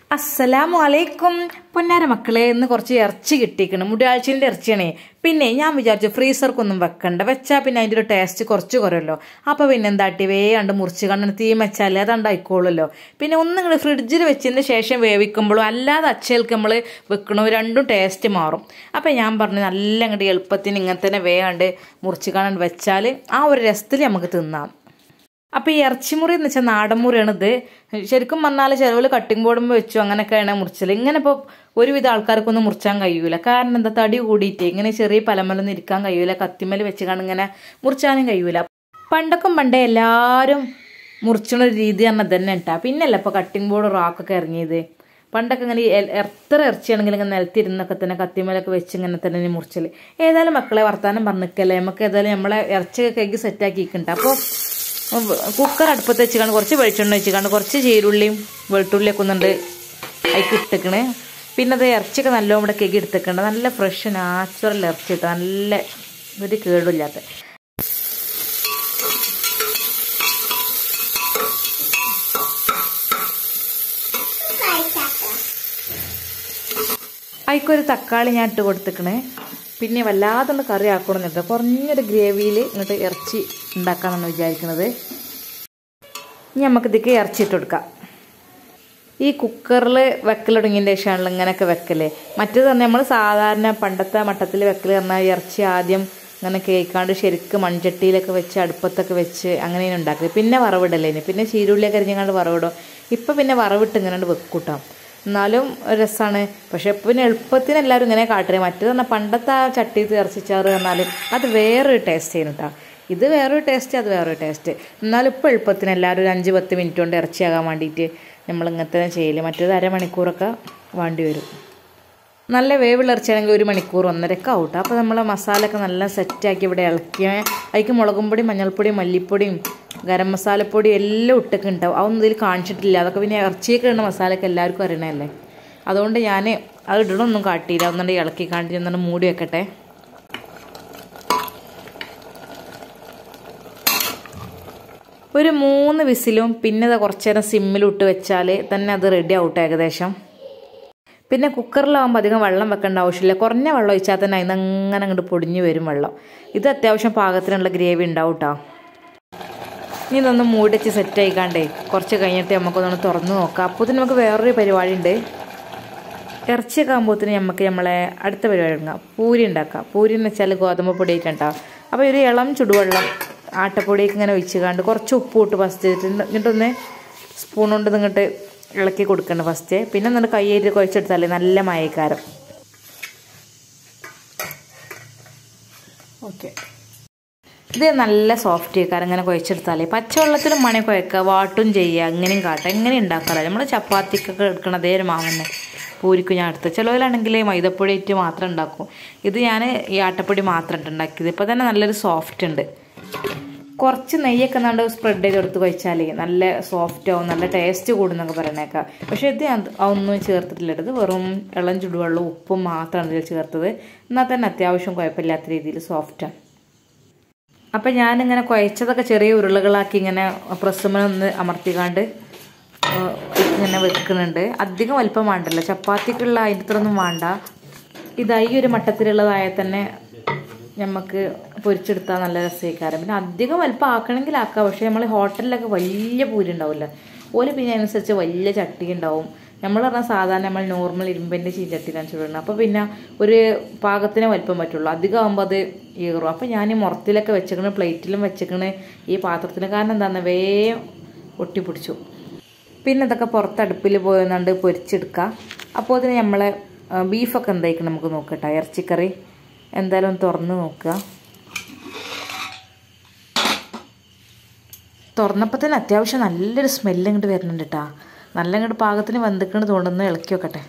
അസ്സലാമു അലൈക്കും പൊന്നാര മക്കളെ ഇന്ന് കുറച്ച് ഇറച്ചി കിട്ടിക്കണം മുടിയാഴ്ചൻ്റെ ഇറച്ചിയാണേ പിന്നെ ഞാൻ വിചാരിച്ചു ഫ്രീസർക്കൊന്നും വെക്കണ്ട വെച്ചാൽ പിന്നെ അതിൻ്റെ ഒരു ടേസ്റ്റ് കുറച്ച് കുറയല്ലോ അപ്പോൾ പിന്നെ എന്താട്ടി വേണ്ട് മുറിച്ച് കണ്ണിന് തീ വെച്ചാലേ അത് ഉണ്ടായിക്കോളുമല്ലോ പിന്നെ ഒന്നും ഇങ്ങോട്ട് ഫ്രിഡ്ജിൽ വെച്ചതിന് ശേഷം വേവിക്കുമ്പോഴും അല്ലാതെ അച്ചയിലേക്ക് നമ്മൾ വെക്കണോ രണ്ടും ടേസ്റ്റ് മാറും അപ്പോൾ ഞാൻ പറഞ്ഞു നല്ല ഇങ്ങോട്ട് എളുപ്പത്തിന് ഇങ്ങനെ തന്നെ വേണ്ട് മുറിച്ച് കാണാൻ വെച്ചാൽ ആ ഒരു രസത്തിൽ നമുക്ക് തിന്നാം അപ്പോൾ ഈ ഇറച്ചിമുറി എന്ന് വെച്ചാൽ നാടൻ മുറിയാണ് ഇത് ശരിക്കും വന്നാൽ ചിലവിൽ കട്ടിംഗ് ബോർഡുമ്പോൾ വെച്ചു അങ്ങനെയൊക്കെയാണ് മുറിച്ചത് ഇങ്ങനെ ഇപ്പോൾ ഒരുവിധ ആൾക്കാർക്കൊന്നും മുറിച്ചാൻ കഴിയൂല കാരണം എന്താ തടി കൂടിയിട്ട് ഇങ്ങനെ ചെറിയ പലമലൊന്നും ഇരിക്കാൻ കഴിയൂല കത്തിമൽ വെച്ച് കാണും ഇങ്ങനെ മുറിച്ചാനും കഴിയൂല പണ്ടൊക്കെ പണ്ടേ എല്ലാവരും മുറിച്ചുള്ള ഒരു രീതി പറഞ്ഞാൽ തന്നെ കേട്ടാ പിന്നല്ല ഇപ്പോൾ കട്ടിംഗ് ബോർഡ് റാക്കൊക്കെ ഇറങ്ങിയത് പണ്ടൊക്കെ ഇങ്ങനെ ഈ എ- എത്ര ഇറച്ചിയാണെങ്കിൽ ഇങ്ങനെ നിലത്തിരുന്നൊക്കെ തന്നെ കത്തിമലൊക്കെ വെച്ച് ഇങ്ങനെ തന്നെ മുറിച്ചൽ ഏതായാലും മക്കളെ വർത്താനം പറഞ്ഞിക്കല്ലേ നമുക്ക് ഏതായാലും നമ്മളെ ഇറച്ചിയൊക്കെ കേക്ക് സെറ്റാക്കിയിട്ടുണ്ട് അപ്പോൾ കുക്കർ അടുപ്പത്ത് വെച്ച് കണ്ട് കുറച്ച് വെളിച്ചെണ്ണ വെച്ച് കണ്ട് കുറച്ച് ചീരുള്ളിയും വെളുത്തുള്ളിയൊക്കെ ഒന്നുണ്ട് അതിക്ക് ഇട്ടേക്കണ് പിന്നെ അത് ഇറച്ചിയൊക്കെ നല്ലോണം ഇവിടെ കേക്ക് എടുത്തേക്കണ്ട് നല്ല ഫ്രഷ് നാച്ചുറൽ ഇറച്ചി കിട്ടും നല്ല ഒരു കേടില്ലാത്ത അതിക്കൊരു തക്കാളി ഞാൻ ഇട്ട് കൊടുത്തേക്കണേ പിന്നെ വല്ലാതൊന്ന് കറി ആക്കണമെന്നുണ്ട് കുറഞ്ഞൊരു ഗ്രേവിയിൽ ഇങ്ങോട്ട് ഇറച്ചി ഉണ്ടാക്കാമെന്നാണ് വിചാരിക്കുന്നത് ഇനി നമുക്ക് ഇതിക്ക് ഇറച്ചി ഇട്ട് കൊടുക്കാം ഈ കുക്കറിൽ വെക്കൽ തുടങ്ങിയതിൻ്റെ ശേഷമാണല്ലോ ഇങ്ങനെയൊക്കെ വെക്കല് മറ്റേത് തന്നെ നമ്മൾ സാധാരണ പണ്ടത്തെ മട്ടത്തിൽ വെക്കൽ പറഞ്ഞാൽ ഇറച്ചി ആദ്യം ഇങ്ങനെ കേൾക്കാണ്ട് ശരിക്കും മൺചട്ടിയിലൊക്കെ വെച്ച് അടുപ്പത്തൊക്കെ വെച്ച് അങ്ങനെയാണ് ഉണ്ടാക്കല് പിന്നെ വറവിടലേന് പിന്നെ ചീരുള്ളിയൊക്കെ അരിഞ്ഞാണ്ട് വറവിടും ഇപ്പം പിന്നെ വറവിട്ട് ഇങ്ങനെ വെക്കൂട്ടാം എന്നാലും രസമാണ് പക്ഷെ ഇപ്പം പിന്നെ എളുപ്പത്തിന് എല്ലാവരും ഇങ്ങനെ കാട്ടുന്നത് മറ്റേത് പറഞ്ഞാൽ പണ്ടത്തെ ആ ചട്ടിയിൽ ഇറച്ചിച്ചാറ് പറഞ്ഞാൽ അത് വേറൊരു ടേസ്റ്റ് ചെയ്യുന്നു കേട്ടോ ഇത് വേറൊരു ടേസ്റ്റ് അത് വേറൊരു ടേസ്റ്റ് എന്നാലും ഇപ്പോൾ എളുപ്പത്തിന് എല്ലാവരും ഒരു അഞ്ച് പത്ത് മിനിറ്റ് കൊണ്ട് ഇറച്ചിയാകാൻ വേണ്ടിയിട്ട് നമ്മൾ ഇങ്ങനത്തെ ചെയ്യല് മറ്റേത് അരമണിക്കൂറൊക്കെ വേണ്ടി വരും നല്ല വേവുള്ള ഇറച്ചിയാണെങ്കിൽ ഒരു മണിക്കൂർ ഒന്നരക്ക് ആവും അപ്പോൾ നമ്മൾ മസാലയൊക്കെ നല്ല സെറ്റാക്കി ഇവിടെ ഇളക്കി അതിക്ക് മുളകും പൊടി മഞ്ഞൾപ്പൊടി മല്ലിപ്പൊടിയും ഗരം മസാലപ്പൊടി എല്ലാം ഇട്ടൊക്കെ ഉണ്ടാവും അതൊന്നും ഇതിൽ കാണിച്ചിട്ടില്ല അതൊക്കെ പിന്നെ ഇറച്ചിയൊക്കെ ഇടുന്ന മസാലയൊക്കെ എല്ലാവർക്കും അറിയണമല്ലേ അതുകൊണ്ട് ഞാൻ അത് ഇടണമൊന്നും കാട്ടിയില്ല ഒന്നുകൊണ്ട് ഇളക്കി കാണിച്ച് ഒന്നുകൊണ്ട് മൂടി വെക്കട്ടെ ഒരു മൂന്ന് വിസിലും പിന്നെ അത് കുറച്ച് നേരം സിമ്മിലിട്ട് വെച്ചാൽ തന്നെ അത് റെഡി ആവട്ടെ ഏകദേശം പിന്നെ കുക്കറിലാവുമ്പോൾ അധികം വെള്ളം വെക്കേണ്ട ആവശ്യമില്ല കുറഞ്ഞ വെള്ളം ഒഴിച്ചാൽ തന്നെ അതിന് അങ്ങനെ അങ്ങോട്ട് പൊടിഞ്ഞ് വരും വെള്ളം ഇത് അത്യാവശ്യം പാകത്തിനുള്ള ഗ്രേവി ഉണ്ടാവും കേട്ടോ ഇനി ഇതൊന്ന് മൂടിച്ച് സെറ്റ് ആയിക്കാണ്ടേ കുറച്ച് കഴിഞ്ഞിട്ട് നമുക്കൊന്ന് തുറന്ന് നോക്കാം അപ്പോൾ തന്നെ നമുക്ക് വേറൊരു പരിപാടി ഉണ്ട് ഇറച്ചിയൊക്കെ ആകുമ്പോഴത്തേന് നമുക്ക് നമ്മളെ അടുത്ത പരിപാടി തുടങ്ങാം പൂരി ഉണ്ടാക്കാം പൂരി എന്ന് വെച്ചാൽ ഗോതമ്പ് പൊടിയൊക്കെ ഉണ്ടാവും അപ്പോൾ ഒരു ഇളം ചുടുവെള്ളം ആട്ടപ്പൊടിയൊക്കെ ഇങ്ങനെ ഒഴിച്ച് കാണ്ട് കുറച്ച് ഉപ്പ് ഇട്ട് ഫസ്റ്റ് എന്നിട്ടൊന്ന് സ്പൂൺ കൊണ്ട് ഇങ്ങോട്ട് ഇളക്കി കൊടുക്കണം ഫസ്റ്റ് പിന്നെ എന്നിട്ട് കൈയേറ്റ് കുഴച്ചെടുത്താലേ നല്ല മയക്കാരം ഓക്കെ ഇത് നല്ല സോഫ്റ്റ് ആക്കാറ് ഇങ്ങനെ കുഴച്ചെടുത്താലേ പച്ചവെള്ളത്തിലും മണി കുഴക്കുക വാട്ടും ചെയ്യുക അങ്ങനെയും കാട്ടുക എങ്ങനെ ഉണ്ടാക്കാറ് നമ്മൾ ചപ്പാത്തിക്കൊക്കെ എടുക്കണ അതേ ഒരു മാവന്നെ പൂരിക്ക് ഞാൻ എടുത്ത് ചിലവിലാണെങ്കിൽ മൈദപ്പൊടി ഇട്ട് മാത്രം ഉണ്ടാക്കും ഇത് ഞാൻ ഈ ആട്ടപ്പൊടി മാത്രം ഇട്ട് ഉണ്ടാക്കിയത് ഇപ്പോൾ തന്നെ നല്ലൊരു സോഫ്റ്റ് ഉണ്ട് കുറച്ച് നെയ്യൊക്കെ നാണ്ട് സ്പ്രെഡ് ചെയ്ത് കൊടുത്ത് കഴിച്ചാൽ നല്ല സോഫ്റ്റ് ആവും നല്ല ടേസ്റ്റ് കൂടുന്നൊക്കെ പറയണേക്കാം പക്ഷേ ഇത് ഞാൻ ഒന്നും ചേർത്തിട്ടില്ല ഇത് വെറും ഇളം ചുടുവെള്ളം ഉപ്പും മാത്രമാണ് ഇതിൽ ചേർത്തത് എന്നാൽ തന്നെ അത്യാവശ്യം കുഴപ്പമില്ലാത്ത രീതിയിൽ സോഫ്റ്റാണ് അപ്പം ഞാനിങ്ങനെ കുഴച്ചതൊക്കെ ചെറിയ ഉരുളകളാക്കി ഇങ്ങനെ പ്രസ്സുമൊന്ന് അമർത്തിക്കാണ്ട് ഏഹ് ഇങ്ങനെ വെക്കുന്നുണ്ട് അധികം വലിപ്പം വേണ്ടല്ലോ ചപ്പാത്തിക്കുള്ള അതിൻ്റെ അത്രയൊന്നും വേണ്ട ഇത് ഈ ഒരു മട്ടത്തിലുള്ളതായാൽ തന്നെ നമുക്ക് പൊരിച്ചെടുത്താൽ നല്ല രസമായിക്കാരം പിന്നെ അധികം വലിപ്പം ആക്കണമെങ്കിൽ ആക്കാം പക്ഷേ നമ്മൾ ഹോട്ടലിലൊക്കെ വലിയ പൂരി ഉണ്ടാവില്ല ഓല് പിന്നെ അതിനനുസരിച്ച് വലിയ ചട്ടി ഉണ്ടാവും നമ്മൾ പറഞ്ഞാൽ സാധാരണ നമ്മൾ നോർമൽ ഇരുമ്പിൻ്റെ ചീച്ചട്ടിയിലാണ് ചുടുന്നത് അപ്പോൾ പിന്നെ ഒരു പാകത്തിന് വലിപ്പം പറ്റുള്ളൂ അധികം ആകുമ്പോൾ അത് ഈറും അപ്പോൾ ഞാൻ ഈ മുറത്തിലൊക്കെ വെച്ചേക്കണ് പ്ലേറ്റിലും വെച്ചേക്കണ് ഈ പാത്രത്തിന് കാരണം എന്താണെന്ന് വേഗം ഒട്ടിപ്പിടിച്ചു പിന്നെ ഇതൊക്കെ പുറത്ത് അടുപ്പിൽ പോയെന്നുണ്ട് പൊരിച്ചെടുക്കുക അപ്പോൾ അതിന് നമ്മളെ ആ, ബീഫൊക്കെ എന്തായിരിക്കും നമുക്ക് നോക്കട്ടെ ഇറച്ചിക്കറി എന്തായാലും ഒന്ന് തുറന്ന് നോക്കുക തുറന്നപ്പോൾ തന്നെ അത്യാവശ്യം നല്ലൊരു സ്മെല്ല് ഇങ്ങോട്ട് വരുന്നുണ്ട് കേട്ടോ നല്ല ഇങ്ങോട്ട് പാകത്തിന് വന്നിക്കണ് തോന്നുന്നു ഇളക്കി വെക്കട്ടെ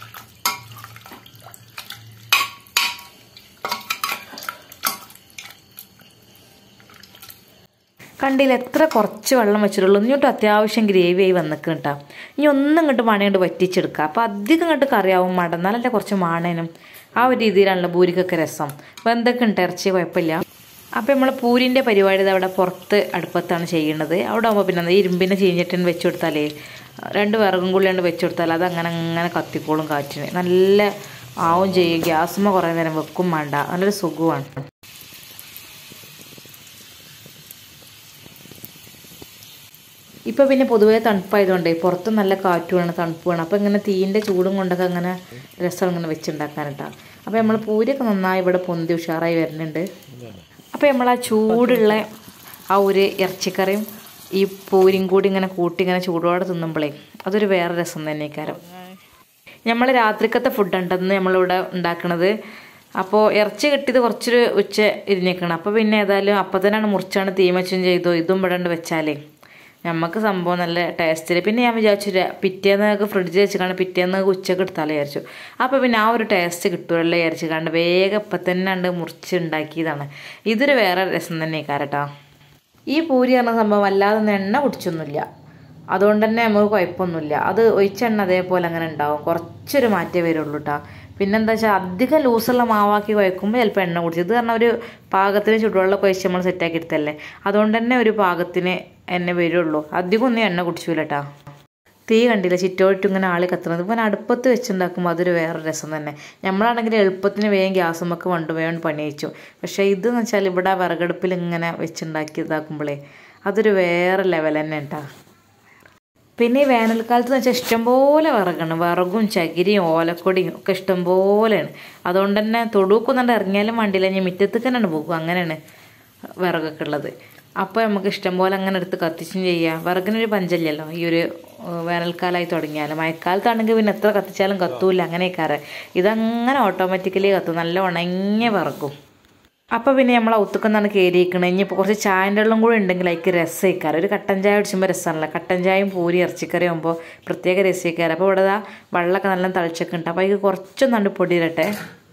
കണ്ടില്ല എത്ര കുറച്ച് വെള്ളം വെച്ചിട്ടുള്ളൂ ഇങ്ങോട്ട് അത്യാവശ്യം ഗ്രേവി ആയി വന്നിക്കണം കേട്ടോ ഇനി ഒന്നും ഇങ്ങോട്ട് മണയുണ്ട് വറ്റിച്ചെടുക്കുക അപ്പോൾ അധികം ഇങ്ങോട്ട് കറിയാവും മട എന്നാലല്ലേ കുറച്ച് മാണേനും ആ ഒരു രീതിയിലാണല്ലോ പൂരിക്കൊക്കെ രസം അപ്പോൾ എന്തൊക്കെ ഉണ്ട് ഇറച്ചി കുഴപ്പമില്ല അപ്പോൾ നമ്മൾ പൂരിൻ്റെ പരിപാടി ഇത് അവിടെ പുറത്ത് അടുപ്പത്താണ് ചെയ്യുന്നത് അവിടെ ആകുമ്പോൾ പിന്നെ എന്താ ഇരുമ്പിൻ്റെ ചീഞ്ഞിട്ടിന് വെച്ച് കൊടുത്താലേ രണ്ട് വിറകും കൂടി കൊണ്ട് വെച്ച് കൊടുത്താൽ അത് അങ്ങനെ അങ്ങനെ കത്തിക്കോളും കാറ്റിന് നല്ല ആവും ചെയ്യും ഗ്യാസുമ്മ കുറേ നേരം വെക്കും വേണ്ട നല്ലൊരു സുഖമാണ് ഇപ്പോൾ പിന്നെ പൊതുവേ തണുപ്പായതുകൊണ്ട് പുറത്ത് നല്ല കാറ്റുമാണ് തണുപ്പുമാണ് അപ്പോൾ ഇങ്ങനെ തീൻ്റെ ചൂടും കൊണ്ടൊക്കെ അങ്ങനെ രസം ഇങ്ങനെ വെച്ചുണ്ടാക്കാനിട്ടാണ് അപ്പോൾ നമ്മൾ പൂരിയൊക്കെ നന്നായി ഇവിടെ പൊന്തി ഉഷാറായി വരുന്നുണ്ട് അപ്പോൾ നമ്മൾ ആ ചൂടുള്ള ആ ഒരു ഇറച്ചിക്കറിയും ഈ പൂരിയും കൂടി ഇങ്ങനെ കൂട്ടി ഇങ്ങനെ ചൂടോടെ തിന്നുമ്പോഴേ അതൊരു വേറെ രസം തന്നെ കാരം നമ്മൾ രാത്രിക്കത്തെ ഫുഡ് ഉണ്ടെന്ന് നമ്മളിവിടെ ഉണ്ടാക്കണത് അപ്പോൾ ഇറച്ചി കിട്ടിയത് കുറച്ചൊരു ഉച്ച ഇരിഞ്ഞേക്കണം അപ്പോൾ പിന്നെ ഏതായാലും അപ്പം തന്നെയാണ് മുറിച്ചാണ് തീമച്ചും ചെയ്തു ഇതും ഇവിടെ ഉണ്ട് വെച്ചാലേ നമുക്ക് സംഭവം നല്ല ടേസ്റ്റിൽ പിന്നെ ഞാൻ വിചാരിച്ചു ര- പിറ്റേന്ന് ഫ്രിഡ്ജിൽ വെച്ചിട്ടാണ് പിറ്റേന്ന് ഉച്ചക്ക് എടുത്താലോ വിചാരിച്ചു അപ്പോൾ പിന്നെ ആ ഒരു ടേസ്റ്റ് കിട്ടുമല്ലോ വിചാരിച്ചു കണ്ട് വേഗം ഇപ്പം തന്നെ ഉണ്ട് മുറിച്ച് ഉണ്ടാക്കിയതാണ് ഇതൊരു വേറെ രസം തന്നെ കാരട്ടാ ഈ പൂരി പറഞ്ഞ സംഭവം അല്ലാതെ ഒന്നും എണ്ണ കുടിച്ചൊന്നുമില്ല അതുകൊണ്ട് തന്നെ നമുക്ക് കുഴപ്പമൊന്നുമില്ല അത് ഒഴിച്ച എണ്ണ അതേപോലെ അങ്ങനെ ഉണ്ടാവും കുറച്ചൊരു മാറ്റേ വരുള്ളൂ കേട്ടോ പിന്നെന്താ വെച്ചാൽ അധികം ലൂസുള്ള മാവാക്കി കുഴക്കുമ്പോൾ ചിലപ്പോൾ എണ്ണ കുടിച്ചു ഇത് പറഞ്ഞാൽ ഒരു പാകത്തിന് ചുടുവെള്ളം കുഴച്ച് നമ്മൾ സെറ്റാക്കി എടുത്തല്ലേ അതുകൊണ്ട് തന്നെ ഒരു പാകത്തിന് എണ്ണ വരുള്ളൂ അധികം ഒന്നും എണ്ണ കുടിച്ചില്ല കേട്ടോ തീ കണ്ടില്ല ചിറ്റോട്ട് ഇങ്ങനെ ആളി കത്തുന്നത് ഇപ്പം അടുപ്പത്ത് വെച്ചുണ്ടാക്കുമ്പോൾ അതൊരു വേറെ രസം തന്നെ നമ്മളാണെങ്കിൽ എളുപ്പത്തിന് വേഗം ഗ്യാസുമൊക്കെ വണ്ട് വേഗം പണി വെച്ചു പക്ഷേ ഇതെന്ന് വെച്ചാൽ ഇവിടെ വിറകടുപ്പിൽ ഇങ്ങനെ വെച്ചുണ്ടാക്കി ഇതാക്കുമ്പോഴേ അതൊരു വേറെ ലെവൽ തന്നെ കേട്ടോ പിന്നെ ഈ വേനൽക്കാലത്ത് എന്ന് വെച്ചാൽ ഇഷ്ടംപോലെ വിറകാണ് വിറകും ചകിരിയും ഓലക്കൊടിയും ഒക്കെ ഇഷ്ടംപോലെയാണ് അതുകൊണ്ട് തന്നെ തൊടുക്കുന്നുണ്ട് ഇറങ്ങിയാലും വണ്ടിയില്ല ഞാൻ മുറ്റത്തേക്ക് തന്നെയാണ് പോകും അങ്ങനെയാണ് വിറകൊക്കെ ഉള്ളത് അപ്പോൾ നമുക്ക് ഇഷ്ടംപോലെ അങ്ങനെ എടുത്ത് കത്തിച്ചും ചെയ്യാം വിറകിനൊരു പഞ്ചല്ലല്ലോ ഈ ഒരു ഏഹ്, വേനൽക്കാലമായി തുടങ്ങിയാൽ മഴക്കാലത്താണെങ്കിൽ പിന്നെ എത്ര കത്തിച്ചാലും കത്തൂല അങ്ങനെയൊക്കെ ഇതങ്ങനെ ഓട്ടോമാറ്റിക്കലി കത്തും നല്ല ഉണങ്ങിയ വിറക്കും അപ്പോൾ പിന്നെ നമ്മൾ ഔത്തുക്കെന്നാണ് കയറിയിരിക്കണത് ഇനിയിപ്പോൾ കുറച്ച് ചായൻ്റെ വെള്ളം കൂടി ഉണ്ടെങ്കിൽ അതിക്ക് രസമായിക്കാറ് ഒരു കട്ടൻ ചായ കുടിച്ചുമ്പോൾ രസമാണല്ലോ കട്ടൻ ചായയും പൂരി ഇറച്ചിക്കറി ആകുമ്പോൾ പ്രത്യേക രസമായിക്കാറ് അപ്പോൾ ഇവിടെ ദാ വെള്ളമൊക്കെ നല്ല തളിച്ചൊക്കെ ഉണ്ട് അപ്പോൾ അതിക്ക് കുറച്ചൊന്നാണ്ട് പൊടി ഇരട്ടെ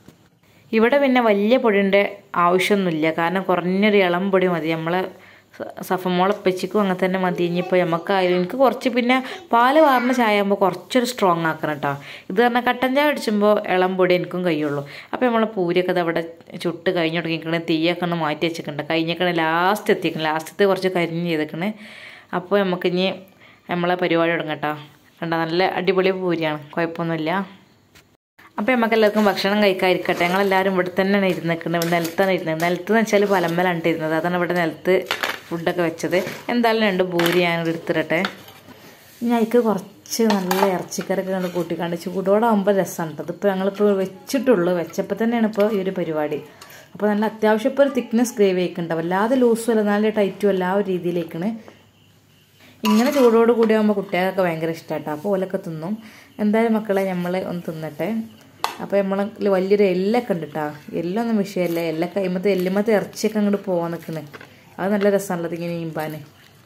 ഇവിടെ പിന്നെ വലിയ പൊടിൻ്റെ ആവശ്യമൊന്നുമില്ല കാരണം കുറഞ്ഞൊരു ഇളം പൊടി മതി നമ്മളെ സഫമോളപ്പച്ചിക്കും അങ്ങനെ തന്നെ മതി ഇനിയിപ്പോൾ നമുക്കായാലും എനിക്ക് കുറച്ച് പിന്നെ പാല് വാർന്ന ചായ ആകുമ്പോൾ കുറച്ചൊരു സ്ട്രോങ് ആക്കണം കേട്ടോ ഇത് പറഞ്ഞാൽ കട്ടൻ ചായ അടിച്ചുമ്പോൾ ഇളം പൊടി എനിക്കും കഴിയുള്ളൂ അപ്പോൾ നമ്മളെ പൂരിയൊക്കെ ദാ ഇവിടെ ചുട്ട് കഴിഞ്ഞ് തുടങ്ങിക്കണേ തീയൊക്കെ ഒന്ന് മാറ്റി വെച്ചിട്ടുണ്ട് കഴിഞ്ഞേക്കണേ ലാസ്റ്റ് എത്തിക്കണം ലാസ്റ്റത്തെ കുറച്ച് കരിഞ്ഞ് ചെയ്തേക്കണേ അപ്പോൾ നമുക്കിനി നമ്മളെ പരിപാടി തുടങ്ങട്ടോ കണ്ട നല്ല അടിപൊളി പൂരിയാണ് കുഴപ്പമൊന്നുമില്ല അപ്പോൾ നമുക്ക് എല്ലാവർക്കും ഭക്ഷണം കഴിക്കാതിരിക്കട്ടെ ഞങ്ങളെല്ലാവരും ഇവിടെ തന്നെയാണ് ഇരുന്നിക്കുന്നത് നിലത്താണ് ഇരുന്നത് നിലത്ത് എന്ന് വെച്ചാൽ പലമ്പലാണ് ഇരുന്നത് അതാണ് ഇവിടെ നിലത്ത് ഫുഡൊക്കെ വെച്ചത് എന്തായാലും രണ്ട് പൂരി ഞാൻ എടുത്തിരട്ടെ ഞാൻ അതിക്ക് കുറച്ച് നല്ല ഇറച്ചിക്കറിയൊക്കെ കണ്ട് കൂട്ടിക്കാണ്ട് ചൂടോടെ ആകുമ്പോൾ രസമാണ് കേട്ടോ ഇതിപ്പോൾ ഞങ്ങളിപ്പോൾ വെച്ചിട്ടുള്ളൂ വെച്ചപ്പോൾ തന്നെയാണ് ഇപ്പോൾ ഈ ഒരു പരിപാടി അപ്പോൾ നല്ല അത്യാവശ്യം ഇപ്പോൾ ഒരു തിക്നെസ് ഗ്രേവി ആയിക്കുണ്ടാവും വല്ലാതെ ലൂസും അല്ല നല്ല ടൈറ്റും അല്ല ആ ഒരു രീതിയിലേക്കാണ് ഇങ്ങനെ ചൂടോട് കൂടി ആകുമ്പോൾ കുട്ടികൾക്കൊക്കെ ഭയങ്കര ഇഷ്ടമാട്ടോ അപ്പോൾ ഓലൊക്കെ തിന്നും എന്തായാലും മക്കളെ നമ്മൾ ഒന്ന് തിന്നട്ടെ അപ്പോൾ നമ്മൾ വലിയൊരു എല്ലൊക്കെ ഉണ്ട് കേട്ടോ എല്ലൊന്നും വിഷയമല്ല എല്ലൊക്കെ ഇമ്മത്തെ എല്ലുമത്തെ ഇറച്ചിയൊക്കെ അങ്ങോട്ട് പോകാൻ നിൽക്കണ് അത് നല്ല രസമാണല്ലോ ഇങ്ങനെ ഈമ്പാൻ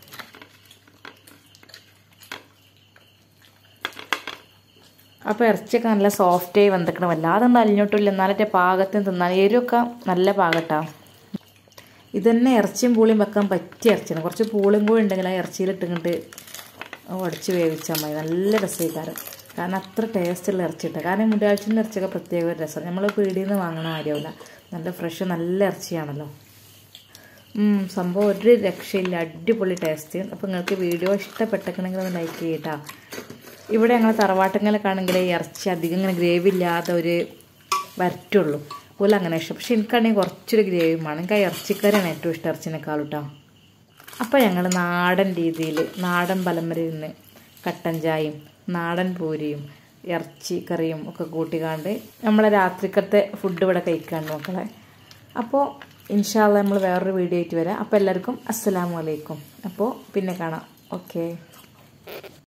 അപ്പോൾ ഇറച്ചിയൊക്കെ നല്ല സോഫ്റ്റായി വന്നിക്കണം വല്ലാതെ ഒന്നും അലിഞ്ഞോട്ടില്ല എന്നാലത്തെ പാകത്തിന് തിന്നാൽ എരിവൊക്കെ നല്ല പാകട്ടാ ഇതന്നെ ഇറച്ചിയും പൂളിയും വെക്കാൻ പറ്റിയ ഇറച്ചിയാണ് കുറച്ച് പൂളിയും കൂടി ഉണ്ടെങ്കിൽ ആ ഇറച്ചിയിലിട്ടിങ്ങോട്ട് ഉടച്ച് വേവിച്ചാൽ മതി നല്ല രസമായിക്കാരം കാരണം അത്ര ടേസ്റ്റുള്ള ഇറച്ചി ഇട്ടാൽ കാരണം മുടിയാഴ്ചൻ്റെ ഇറച്ചിയൊക്കെ പ്രത്യേക ഒരു രസം നമ്മൾ പീടിയിൽ നിന്ന് വാങ്ങണ കാര്യമില്ല നല്ല ഫ്രഷ് നല്ല ഇറച്ചിയാണല്ലോ ഉം, സംഭവം ഒരു രക്ഷയില്ല അടിപൊളി ടേസ്റ്റ് അപ്പോൾ നിങ്ങൾക്ക് വീഡിയോ ഇഷ്ടപ്പെട്ടെങ്കിൽ ഒന്ന് ലൈക്ക് ചെയ്യട്ടാ ഇവിടെ ഞങ്ങൾ തറവാട്ടങ്ങളിലൊക്കെ ആണെങ്കിൽ ഈ ഇറച്ചി അധികം ഇങ്ങനെ ഗ്രേവി ഇല്ലാതെ ഒരു വരട്ടുള്ളൂ പോലെ അങ്ങനെ ഇഷ്ടം പക്ഷെ എനിക്കാണെങ്കിൽ കുറച്ചൊരു ഗ്രേവി വേണം എനിക്ക് ആ ഇറച്ചിക്കറിയാണ് ഏറ്റവും ഇഷ്ടം ഇറച്ചിനേക്കാളും കേട്ടോ അപ്പോൾ ഞങ്ങൾ നാടൻ രീതിയിൽ നാടൻ പലമരയിൽ നിന്ന് കട്ടൻ ചായയും നാടൻ പൂരിയും ഇറച്ചി കറിയും ഒക്കെ കൂട്ടിക്കാണ്ട് നമ്മളെ രാത്രിക്കത്തെ ഫുഡ് ഇവിടെ കഴിക്കാണ്ട് മക്കളെ അപ്പോൾ ഇൻഷാല്ല നമ്മൾ വേറൊരു വീഡിയോ ആയിട്ട് വരാം അപ്പോൾ എല്ലാവർക്കും അസ്സലാമു അലൈക്കും അപ്പോൾ പിന്നെ കാണാം ഓക്കേ